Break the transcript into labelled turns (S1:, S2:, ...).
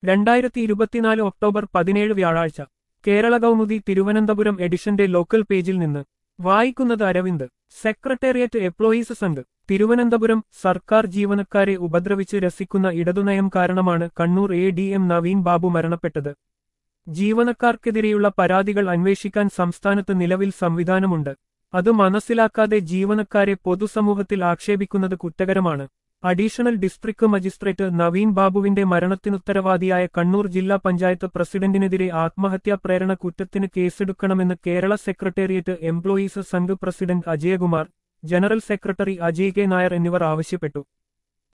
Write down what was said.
S1: രണ്ടായിരത്തി ഇരുപത്തിനാല് ഒക്ടോബർ പതിനേഴ് വ്യാഴാഴ്ച കേരള കൗമുദി തിരുവനന്തപുരം എഡിഷന്റെ ലോക്കൽ പേജിൽ നിന്ന് വായിക്കുന്നത് അരവിന്ദ് സെക്രട്ടേറിയറ്റ് എംപ്ലോയീസ് സംഘ് തിരുവനന്തപുരം സർക്കാർ ജീവനക്കാരെ ഉപദ്രവിച്ച് രസിക്കുന്ന ഇടതുനയം കാരണമാണ് Kannur A D M Naveen Babu മരണപ്പെട്ടത് ജീവനക്കാർക്കെതിരെയുള്ള പരാതികൾ അന്വേഷിക്കാൻ സംസ്ഥാനത്ത് നിലവിൽ സംവിധാനമുണ്ട് അത് മനസ്സിലാക്കാതെ ജീവനക്കാരെ പൊതുസമൂഹത്തിൽ ആക്ഷേപിക്കുന്നത് കുറ്റകരമാണ് അഡീഷണൽ ഡിസ്ട്രിക്ട് മജിസ്ട്രേറ്റ് നവീൻ ബാബുവിന്റെ മരണത്തിനുത്തരവാദിയായ കണ്ണൂർ ജില്ലാ പഞ്ചായത്ത് പ്രസിഡന്റിനെതിരെ ആത്മഹത്യാ പ്രേരണ കുറ്റത്തിന് കേസെടുക്കണമെന്ന് Kerala secretariat employees Sangh president Ajayakumar general secretary Ajay K Nair എന്നിവർ ആവശ്യപ്പെട്ടു